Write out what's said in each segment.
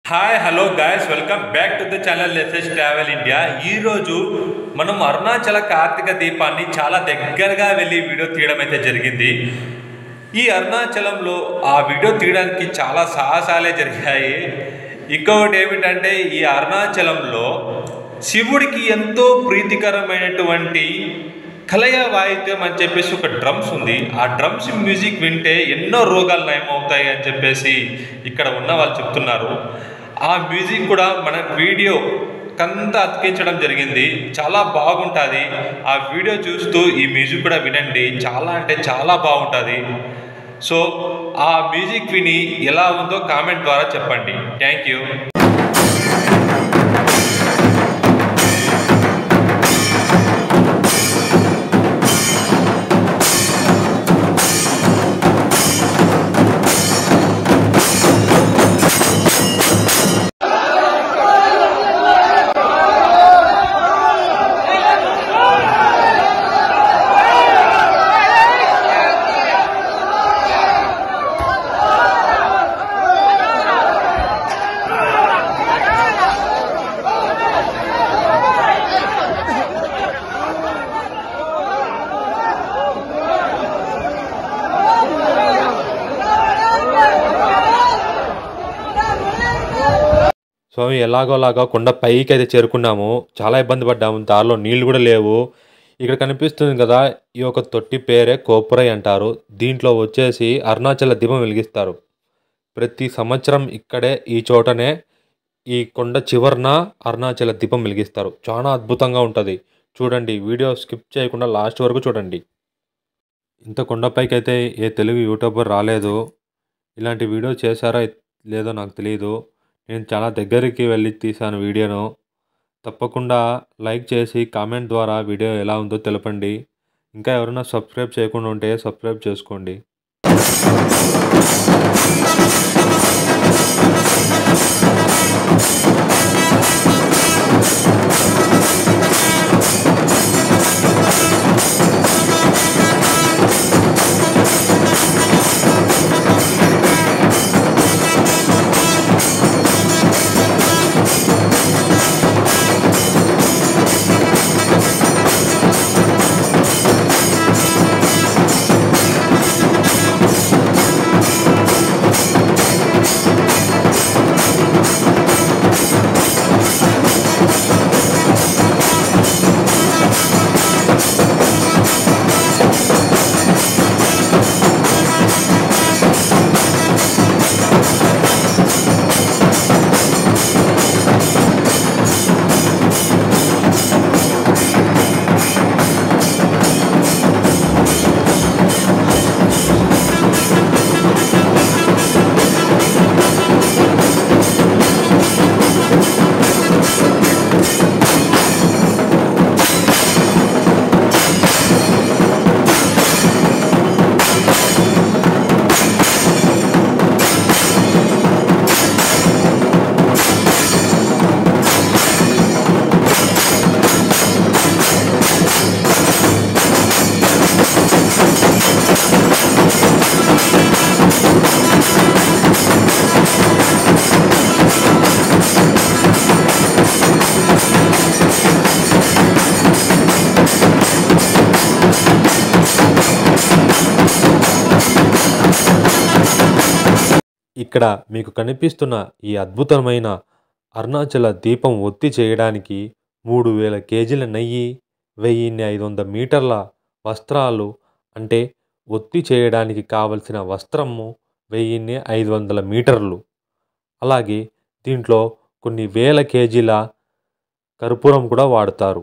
hi hello guys welcome back to the channel SS travel India ఈరోజు మనం అరుణాచల కార్తీక దీపాన్ని చాలా దగ్గరగా వెళ్ళి వీడియో తీయడం అయితే జరిగింది ఈ అరుణాచలంలో ఆ వీడియో తీయడానికి చాలా సాహసాలే జరిగాయి ఇంకొకటి ఏమిటంటే ఈ అరుణాచలంలో శివుడికి ఎంతో ప్రీతికరమైనటువంటి కలయ వాయిద్యం అని చెప్పేసి ఒక డ్రమ్స్ ఉంది ఆ డ్రమ్స్ మ్యూజిక్ వింటే ఎన్నో రోగాలు నయమవుతాయి అని చెప్పేసి ఇక్కడ ఉన్న వాళ్ళు చెప్తున్నారు ఆ మ్యూజిక్ కూడా మన వీడియో కంతా అతికించడం జరిగింది చాలా బాగుంటుంది ఆ వీడియో చూస్తూ ఈ మ్యూజిక్ కూడా వినండి చాలా అంటే చాలా బాగుంటుంది సో ఆ మ్యూజిక్ విని ఎలా ఉందో కామెంట్ ద్వారా చెప్పండి థ్యాంక్ యూ స్వామి ఎలాగోలాగా కొండ పైకి అయితే చేరుకున్నాము చాలా ఇబ్బంది పడ్డాము దారిలో నీళ్లు కూడా లేవు ఇక్కడ కనిపిస్తుంది కదా ఈ యొక్క తొట్టి పేరే కోపురై అంటారు దీంట్లో వచ్చేసి అరుణాచల దీపం వెలిగిస్తారు ప్రతి సంవత్సరం ఇక్కడే ఈ చోటనే ఈ కొండ చివరన అరుణాచల దీపం వెలిగిస్తారు చాలా అద్భుతంగా ఉంటుంది చూడండి వీడియో స్కిప్ చేయకుండా లాస్ట్ వరకు చూడండి ఇంత కొండపైకి అయితే ఏ తెలుగు యూట్యూబర్ రాలేదు ఇలాంటి వీడియో చేశారో లేదో నాకు తెలియదు నేను చాలా దగ్గరికి వెళ్ళి తీశాను వీడియోను తప్పకుండా లైక్ చేసి కామెంట్ ద్వారా వీడియో ఎలా ఉందో తెలపండి ఇంకా ఎవరైనా సబ్స్క్రైబ్ చేయకుండా ఉంటే సబ్స్క్రైబ్ చేసుకోండి ఇక్కడ మీకు కనిపిస్తున్న ఈ అద్భుతమైన అరుణాచల దీపం ఒత్తి చేయడానికి మూడు వేల కేజీల నెయ్యి వెయ్యిన్ని ఐదు వందల మీటర్ల వస్త్రాలు అంటే ఒత్తి చేయడానికి కావలసిన వస్త్రము వెయ్యిన్ని ఐదు వందల మీటర్లు అలాగే దీంట్లో కొన్ని వేల కేజీల కర్పూరం కూడా వాడతారు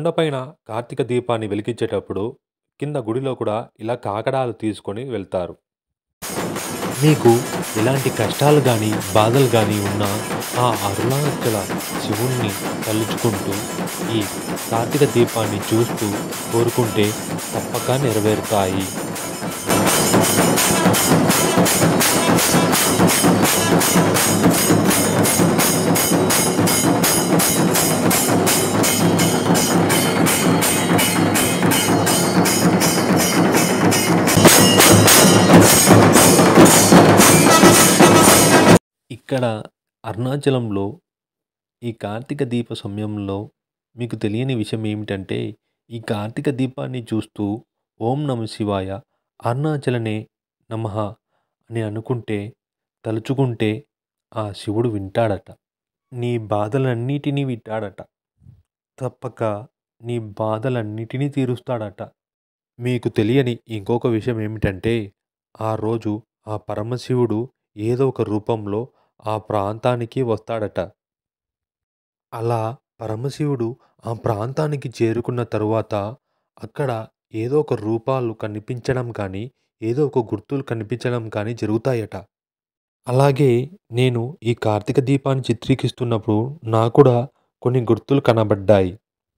కొండపైన కార్తీక దీపాన్ని వెలిగించేటప్పుడు కింద గుడిలో కూడా ఇలా కాకడాలు తీసుకొని వెళ్తారు మీకు ఎలాంటి కష్టాలు కానీ బాధలు కానీ ఉన్నా ఆ అరుణాచల శివుణ్ణి తలుచుకుంటూ ఈ కార్తీక దీపాన్ని చూస్తూ కోరుకుంటే తప్పక నెరవేరుతాయి ఇక్కడ అరుణాచలంలో ఈ కార్తీక దీప సమయంలో మీకు తెలియని విషయం ఏమిటంటే ఈ కార్తీక దీపాన్ని చూస్తూ ఓం నమ శివాయ అరుణాచలనే నమః అని అనుకుంటే తలుచుకుంటే ఆ శివుడు వింటాడట నీ బాధలన్నిటినీ వింటాడట తప్పక నీ బాధలన్నిటినీ తీరుస్తాడట మీకు తెలియని ఇంకొక విషయం ఏమిటంటే ఆ రోజు ఆ పరమశివుడు ఏదో ఒక రూపంలో ఆ ప్రాంతానికి వస్తాడట అలా పరమశివుడు ఆ ప్రాంతానికి చేరుకున్న తరువాత అక్కడ ఏదో ఒక రూపాలు కనిపించడం కానీ ఏదో ఒక గుర్తులు కనిపించడం కానీ జరుగుతాయట అలాగే నేను ఈ కార్తీక దీపాన్ని చిత్రీకరిస్తున్నప్పుడు నాకు కూడా కొన్ని గుర్తులు కనబడ్డాయి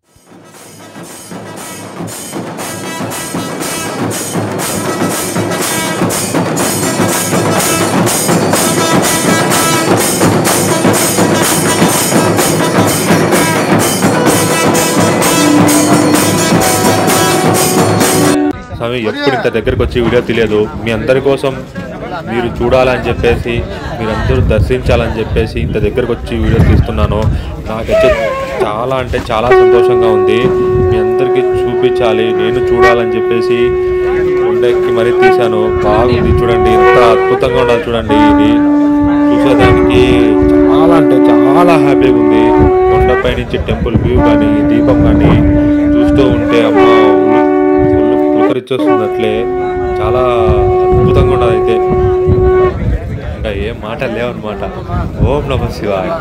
స్వామి ఎప్పుడు ఇంత దగ్గరకు వచ్చి వీడియో తెలియదు మీ అందరి కోసం మీరు చూడాలని చెప్పేసి మీరందరూ దర్శించాలని చెప్పేసి ఇంత దగ్గరకు వచ్చి వీడియో తీస్తున్నాను నాకైతే చాలా అంటే చాలా సంతోషంగా ఉంది మీ అందరికీ చూపించాలి నేను చూడాలని చెప్పేసి కొండెక్కి మరీ తీశాను బాగుంది చూడండి ఎంత అద్భుతంగా ఉండాలి చూడండి ఇది చూసేదానికి చాలా అంటే చాలా హ్యాపీగా ఉంది కొండపై నుంచి టెంపుల్ వ్యూ కానీ దీపం కానీ చూస్తూ ఉంటే అమ్మ ఒళ్ళు ఒళ్ళు పులకరించేస్తుంది అట్లే చాలా అద్భుతంగా ఉన్నది అయితే ఇంకా ఏం మాట లేవన్నమాట ఓం నమ శివాయ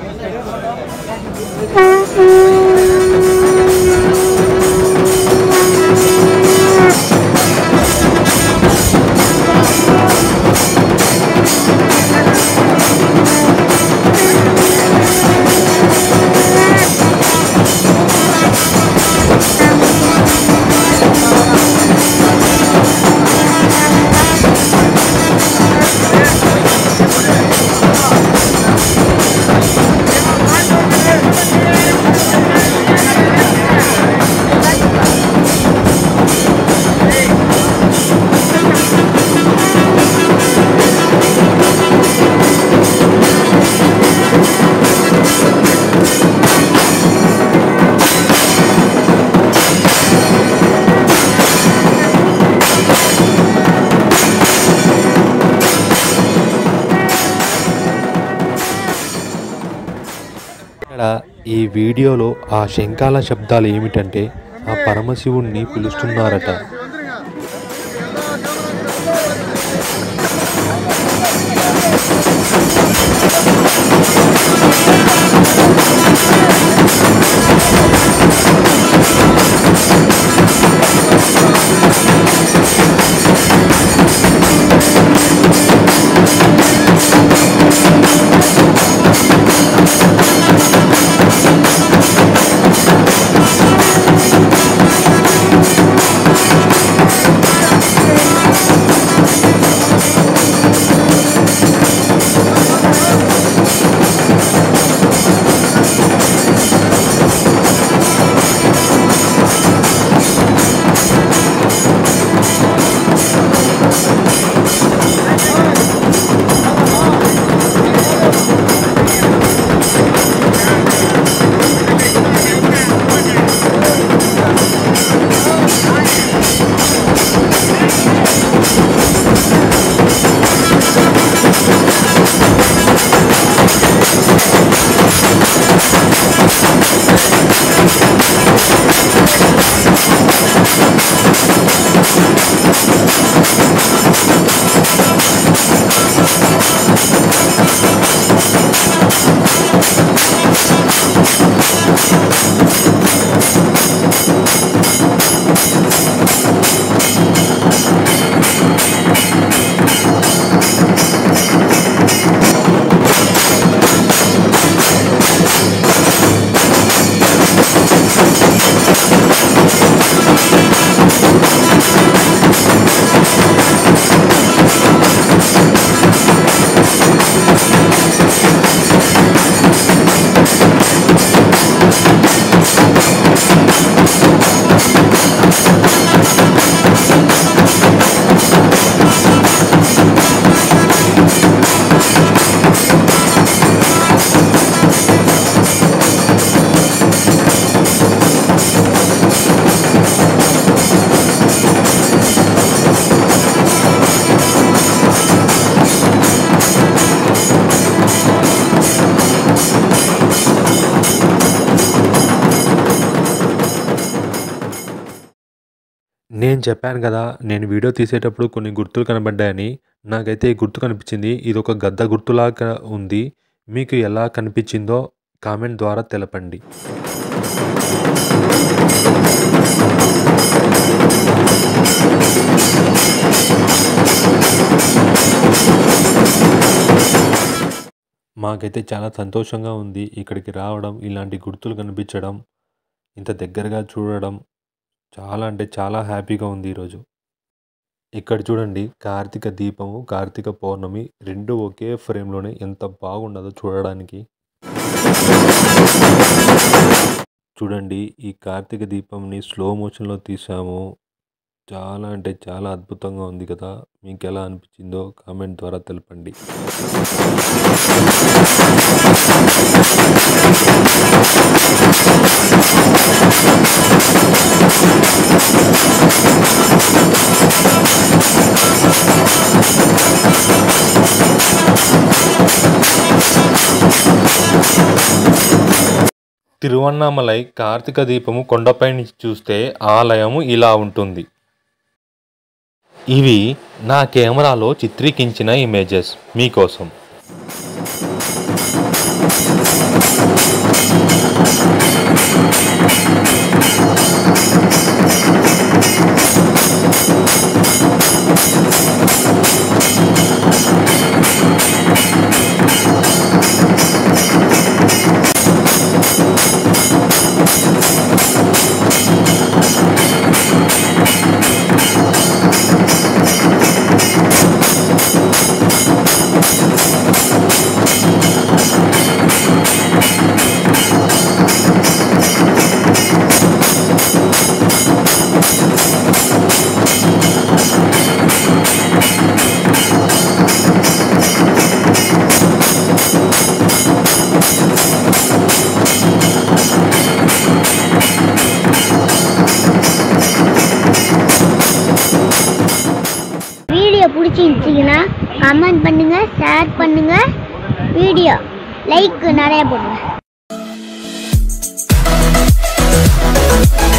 ఇక్కడ ఈ వీడియోలో ఆ శంఖాల శబ్దాలు ఏమిటంటే ఆ పరమశివుణ్ణి పిలుస్తున్నారట నేను చెప్పాను కదా నేను వీడియో తీసేటప్పుడు కొన్ని గుర్తులు కనబడ్డాయని నాకైతే ఈ గుర్తు కనిపించింది ఇది ఒక గద్ద గుర్తులాగా ఉంది మీకు ఎలా కనిపించిందో కామెంట్ ద్వారా తెలపండి మాకైతే చాలా సంతోషంగా ఉంది ఇక్కడికి రావడం ఇలాంటి గుర్తులు కనిపించడం ఇంత దగ్గరగా చూడడం చాలా అంటే చాలా హ్యాపీగా ఉంది ఈరోజు ఇక్కడ చూడండి కార్తీక దీపము కార్తీక పౌర్ణమి రెండు ఒకే ఫ్రేమ్లోనే ఎంత బాగుండదో చూడడానికి చూడండి ఈ కార్తీక దీపంని స్లో మోషన్లో తీసాము చాలా అంటే చాలా అద్భుతంగా ఉంది కదా మీకు ఎలా అనిపించిందో కామెంట్ ద్వారా తెలపండి తిరువన్నామలై కార్తీక దీపము కొండపై నుంచి చూస్తే ఆలయము ఇలా ఉంటుంది ఇవి నా కెమెరాలో చిత్రీకరించిన ఇమేజెస్ మీకోసం வீடியோ பிடிச்சிருந்துச்சிங்கன்னா கமெண்ட் பண்ணுங்க ஷேர் பண்ணுங்க வீடியோ லைக் நிறைய போடுங்க